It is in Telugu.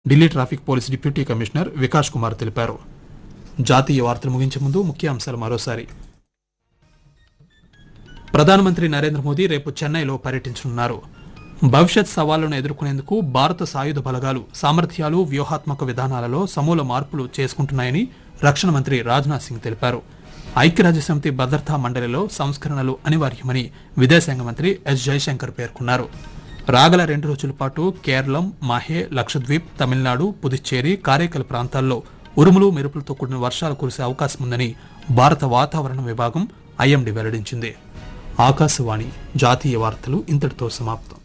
Delhi traffic police deputy commissioner Vikas Kumar తెలిపారు జాతీయ వార్తలు ముగించే ముందు ముఖ్య అంశాలు మరోసారి ప్రధానమంత్రి నరేంద్ర మోదీ రేపు చెన్నైలో పర్యటించనున్నారు భవిష్యత్ సవాళ్లను ఎదుర్కొనేందుకు భారత సాయుధ బలగాలు సామర్థ్యాలు వ్యూహాత్మక విధానాలలో సమూల మార్పులు చేసుకుంటున్నాయని రక్షణ మంత్రి రాజ్నాథ్ సింగ్ తెలిపారు ఐక్యరాజ్యసమితి భద్రతా మండలిలో సంస్కరణలు అనివార్యమని విదేశాంగ మంత్రి ఎస్ జయశంకర్ పేర్కొన్నారు రాగల రెండు రోజుల పాటు కేరళం మాహే లక్షద్వీప్ తమిళనాడు పుదుచ్చేరి కారైకల్ ప్రాంతాల్లో ఉరుములు మెరుపులతో కూడిన వర్షాలు కురిసే అవకాశం ఉందని భారత వాతావరణ విభాగం ఐఎండీ వెల్లడించింది ఆకాశవాణి జాతీయ వార్తలు ఇంతటితో సమాప్తం